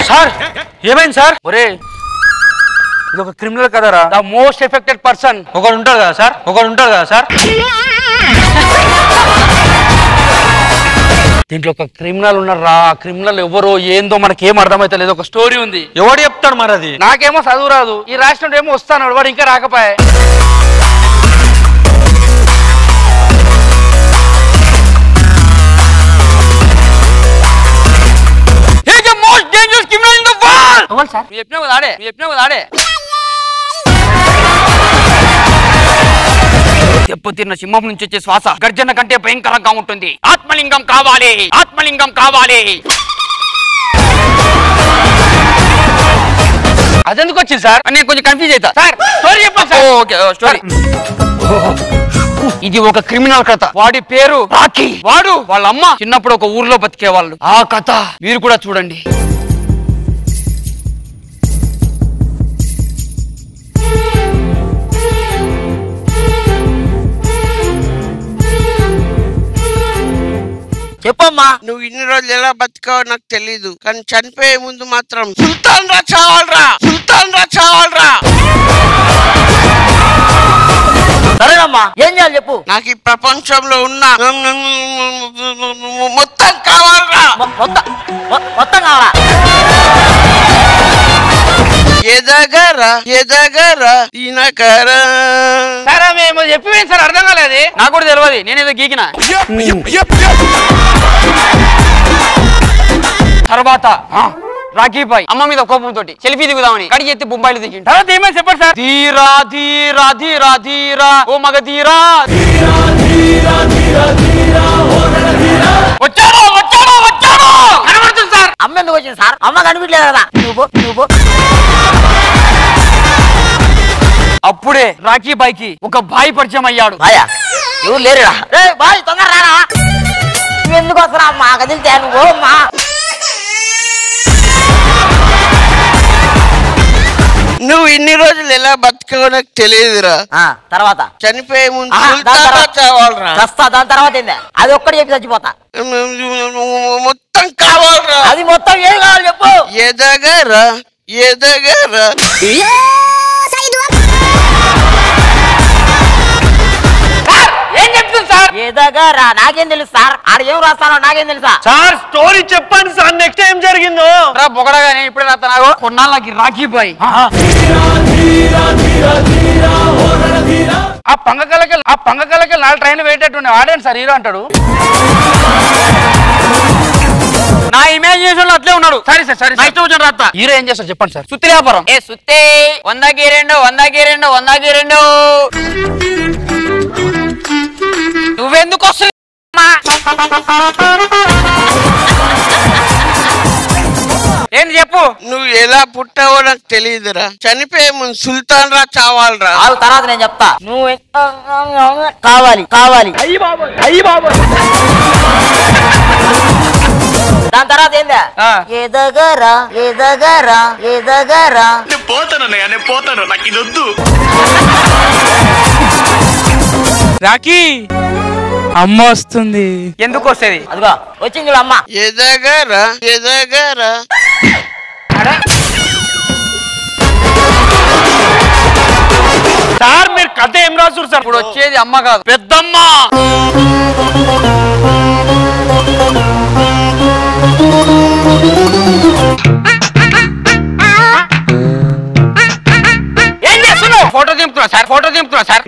Sir ఏమైంది sir ఒరే ఇది ఒక క్రిమినల్ కదరా ద మోస్ట్ ఎఫెక్టెడ్ పర్సన్ ఒకడు ఉంటాడు కదా సార్ ఒకడు ఉంటాడు కదా సార్ దీంట్లో ఒక క్రిమినల్ ఉన్నారా ఆ క్రిమినల్ ఎవరో ఏందో మనకేం అర్థమైతే లేదు ఒక స్టోరీ ఉంది ఎవడు చెప్తాడు మరి అది నాకేమో చదువు రాదు ఈ రాష్ట్రం ఏమో వస్తాను వాడు ఇంకా రాకపోయా most dangerous criminal in the world sir మీరు చెప్పినా కదా ఆడే మీరు చెప్పినా కదా ఆడే దెబ్బతిన్న సింహం నుంచి వచ్చే శ్వాస గర్జన కంటే భయంకరంగా ఉంటుంది ఆత్మలింగం కావాలి ఆత్మలింగం కావాలి అదెందుకు వచ్చింది సార్ నేను కొంచెం కన్ఫ్యూజ్ అవుతా సార్ స్టోరీ చెప్పండి సార్ ఓకే స్టోరీ ఇది ఒక క్రిమినల్ కథ వాడి పేరు రాకీ వాడు వాళ్ళ అమ్మ చిన్నప్పుడు ఒక ఊర్లో బతికే వాళ్ళు ఆ కథ మీరు కూడా చూడండి చెప్పమ్మా నువ్వు ఇన్ని రోజులు ఎలా బతికావో నాకు తెలీదు కానీ చనిపోయే ముందు మాత్రం సుల్తాన్ రా చావాలరా సుల్తాన్ రా చావాలరా సరేనమ్మా ఏం చేయాలి చెప్పు నాకు ఈ ప్రపంచంలో ఉన్న మొత్తం కావాలరా మొ- మొత్తం మొ- మొత్తం కావాలా ఎదగరా ఎదగరా తినకరా సార్ మేము చెప్పి సార్ అర్థం కాలేదు నాకు కూడా తెలియదు నేనేదో గీకిన తర్వాత ఆ, రాఖీ బాయ్ అమ్మ మీద కోపంతో సెల్ఫీ దిగుదామని కడిగి ఎత్తి బొంబాయిలు దిగి తర్వాత ఏమైంది చెప్పండి సార్ ధీరా ధీరా ధీరా ధీరా ఓ మగ ధీరా వచ్చాడు వచ్చాడు వచ్చాడు కనబడుతుంది సార్ అమ్మ ఎందుకు వచ్చింది సార్ అమ్మ కనిపించలేదు కదా నువ్వు నువ్వు అప్పుడే రాఖీ బాయ్ కి ఒక బాయ్ పరిచయం అయ్యాడు బాయా ఎవరు లేరురా రే బాయ్ తొందర రారా నువ్వు ఎందుకు వస్తున్నా అమ్మా కదిలితే నువ్వు అమ్మా నువ్వు ఇన్ని రోజులు ఎలా బతికావో నాకు తెలియదురా ఆ, తర్వాత చనిపోయే ముందు ఆ, దాని సుల్తాన్ రా తర్వాత- చావాలరా చస్తా దాని తర్వాత ఏంది అది ఒక్కటి చెప్పి చచ్చిపోతా మొత్తం కావాలరా అది మొత్తం ఏం కావాలి చెప్పు ఎదగరా ఎదగరా సార్, ఏం చెప్తుంది సార్ ఏదగా రా నాకేం తెలుసు సార్ ఆడ ఏం రాస్తానో నాకేం తెలుసా సార్ స్టోరీ చెప్పండి సార్ నెక్స్ట్ ఏం జరిగిందో రా బొగడగా నేను ఇప్పుడే రాస్తాను కొన్నాళ్ళకి రాఖీ బాయ్ ఆ పంగకలకి ఆ పంగకలకి నాలుగు ట్రైన్ వేటేట్టున్నాయి ఆడండి సార్ హీరో అంటాడు నా ఇమాజినేషన్ లో అట్లే ఉన్నాడు సరే సార్ సరే నెక్స్ట్ వచ్చిన రాత్త హీరో ఏం చేస్తారు చెప్పండి సార్ సుత్తి వ్యాపారం ఏ సుత్తే వందకి రెండు వందకి రెండు వందకి రెండు నువ్వెందుకు వస్తుంది ఏంది చెప్పు నువ్వు ఎలా పుట్టావో నాకు తెలియదురా చనిపోయే ముందు సుల్తాన్ రా చావాలరా ఆగు తర్వాత నేను చెప్తా నువ్వు ఎ- కావాలి కావాలి దాని తర్వాత ఏందా ఆ. ఎదగరా ఎదగరా ఎదగరా రాకీ అమ్మ వస్తుంది ఎందుకు వస్తుంది అదిగో వచ్చింది చూడు అమ్మ ఎదగరా ఎదగరా సార్ మీరు కథ ఏం రాసురు సార్ ఇప్పుడు వచ్చేది అమ్మ కాదు పెద్దమ్మ ఏం చేస్తున్నావు ఫోటో దింపుతున్నా సార్ ఫోటో దింపుతున్నా సార్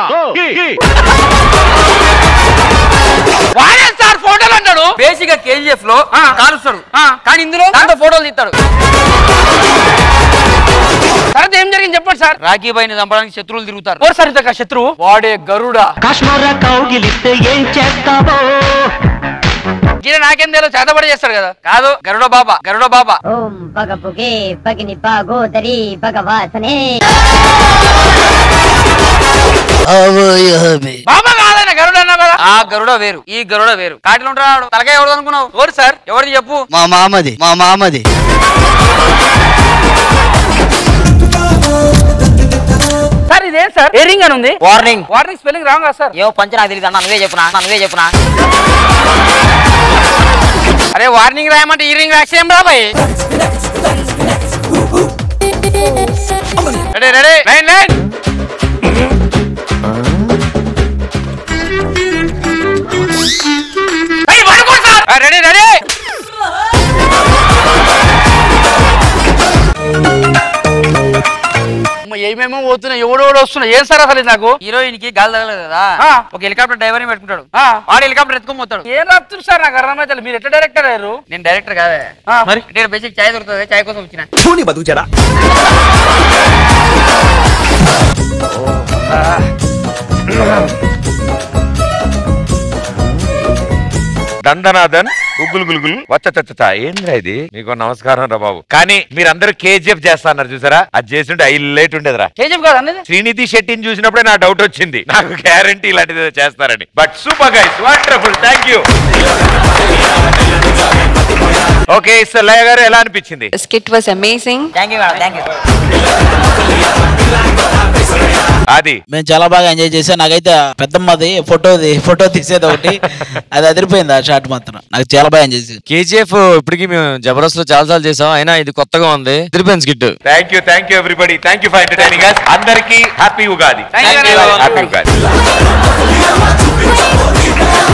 వాడే సార్ ఫోటోలు అంటాడు బేసిక్ గా కేజీఎఫ్ లో కాలుస్తాడు కానీ ఇందులో దాంతో ఫోటోలు తీస్తాడు తర్వాత ఏం జరిగింది చెప్పండి సార్ రాఖీ బాయిని చంపడానికి శత్రువులు తిరుగుతారు ఓ సరిత శత్రువు వాడే గరుడ ఈయన నాకేం తెలియదు చేతబడి చేస్తాడు కదా కాదు గరుడ బాబా గరుడ బాబా ఓం పగ పుగే పగిని పాగోదరి భగవాసనే బాబా కాదన్న గరుడ అన్నా కదా ఆ గరుడ వేరు ఈ గరుడ వేరు కాటిలో ఉంటాడు తలకాయ ఎవడు అనుకున్నావు ఎవరు సార్ ఎవరిది చెప్పు మా మామది మా మామది సార్ ఇదేం సార్ ఎరింగ్ అని ఉంది వార్నింగ్ వార్నింగ్ స్పెల్లింగ్ రాంగ్ కదా సార్ ఏమో పంచ నాకు తెలియదు అన్న నువ్వే చెప్పునా అన్న, నువ్వే చెప్పునా అరే వార్నింగ్ రాయమంటే ఈ రింగ్ రాసేం రాబాయ్ ready ready line line ready ready ఏమేమో పోతున్నాయి ఎవడెవడో వస్తున్నాయి ఏం సార్ అసలు ఇది నాకు హీరోయిన్ కి గాలి తగలేదు కదా ఆ. ఒక హెలికాప్టర్ డ్రైవర్ ని పెట్టుకుంటాడు ఆ. వాడు హెలికాప్టర్ ఎత్తుకొని పోతాడు ఏం రాస్తుంది సార్ నాకు అర్థమైతే మీరు ఎట్లా డైరెక్టర్ అయ్యారు నేను డైరెక్టర్ కాదే మరి అంటే బేసిక్ చాయ్ దొరుకుతుంది చాయ్ కోసం వచ్చిన దండనాథన్ ఉగ్గులు గులుగులు వచ్చచ్చచ్చ ఏంద్రా ఇది మీకు నమస్కారం రా బాబు కానీ మీరందరూ కేజీఎఫ్ చేస్తున్నారు చూసారా అది చేస్తుంటే హైలైట్ ఉండేదిరా కేజీఎఫ్ కాదు అనేది శ్రీనిధి శెట్టిని చూసినప్పుడే నా డౌట్ వచ్చింది నాకు గ్యారంటీ ఇలాంటిది ఏదో చేస్తారని but super guys wonderful thank you okay sir Laya గారు ఎలా అనిపించింది skit was amazing. Thank you madam thank you అది మేము చాలా బాగా ఎంజాయ్ చేసాం నాకైతే పెద్దమ్మది ఫోటోది ఫోటో తీసేది ఒకటి అది అదిరిపోయింది ఆ షాట్ మాత్రం నాకు చాలా బాగా ఎంజాయ్ చేసాం కేజీఎఫ్ ఇప్పటికి మేము జబర్దస్త్ లో చాలా సార్లు చేసాం అయినా ఇది కొత్తగా ఉంది తిరిపోయింది skit thank you thank you everybody thank you for entertaining అందరికీ happy Ugadi Thank you. Happy Ugadi